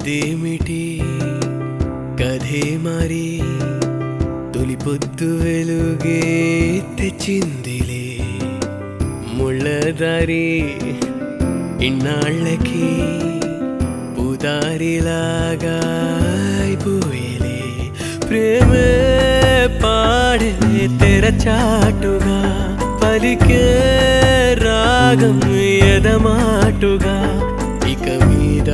ఇదేమిటి కథే మరి తొలి పొద్దు వెలుగే తెచ్చిందిలే ముళ్ళదారి ఇన్నాళ్ళకి ఉదారిలాగా అయిపోయేలే ప్రేమే పాడే తెరచాటుగా పలికే రాగం ఎదమాటుగా ఇక మీద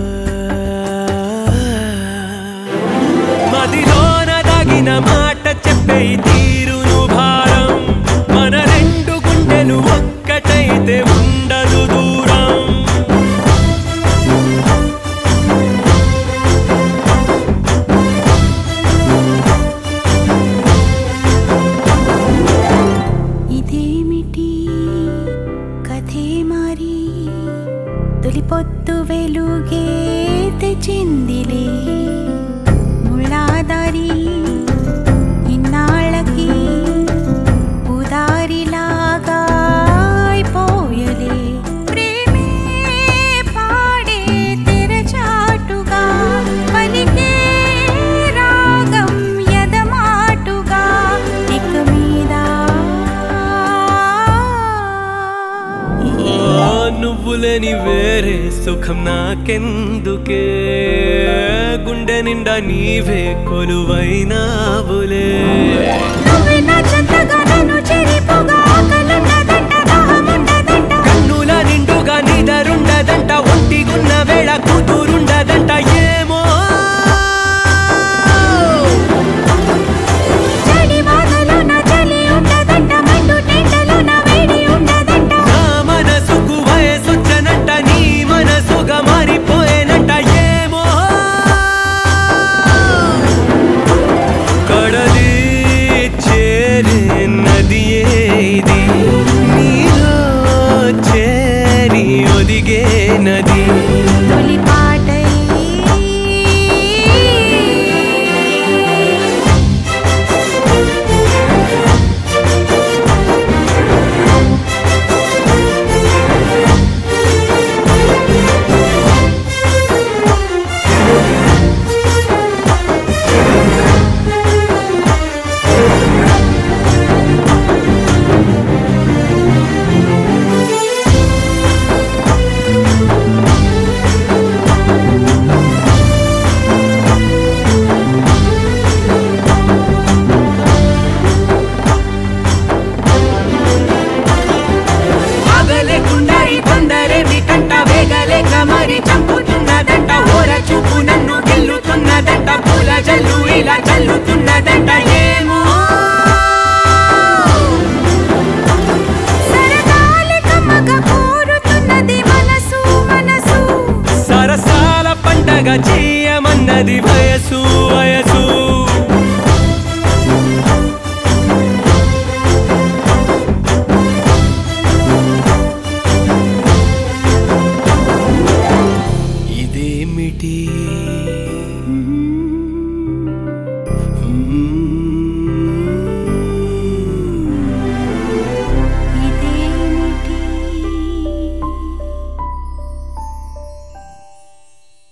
మదిలోన దాగిన మాట చెప్పే ఈ తీరును భారం మన రెండు గుండెలు ఒక్కటైతే ఉండదు దూరం ఇదేమిటి కథే మారి తొలి పొద్దు వెలుగే తెచ్చిందిలే ముళ్ళాదారి ఇన్నాళ్ళకి ఉదారిలాగా అయిపోయలే ప్రేమే పాడే తెరచాటుగా పలికే రాగం ఎదమాటుగా ఇక మీద ఓ నువ్వులేని వేరే సుఖం నాకెందుకే గుండె నిండా నీవే కొలువైనావులే నువ్వే నా చెంతగా నన్ను చెరిపోగా ఆకలున్నదంట దాహమున్నదంట కన్నుల నిండుగా నిదరుండదంట ఒంటిగున్న వేళ కూతురుండదంట ఏమో చలి వానలో నా చలి ఉండదంట మండు టెంటలో నా వేడి ఉండదంట నా మనసుకు వయసొచ్చనంట నీ మనసుగా మారిపోయేనంట ఏమో కడలి చేరే నదియే ఇది నీలో చేరి ఒదిగే నది తొలి పాటై ఆగలేకుండా ఈ తొందరేమి కంట వేగలేక మరి చంపుతున్నదంట ఓర చూపు నన్ను గెల్లుతున్నదంట పూల జల్లు ఇలా చల్లుతున్నదంట ఏమో సరదాలి కమ్మగా కోరుతున్నది మనసు మనసు సరసాల పండగ చేయమన్నది వయసు వయసు ఇదేమిటి మ్మ్.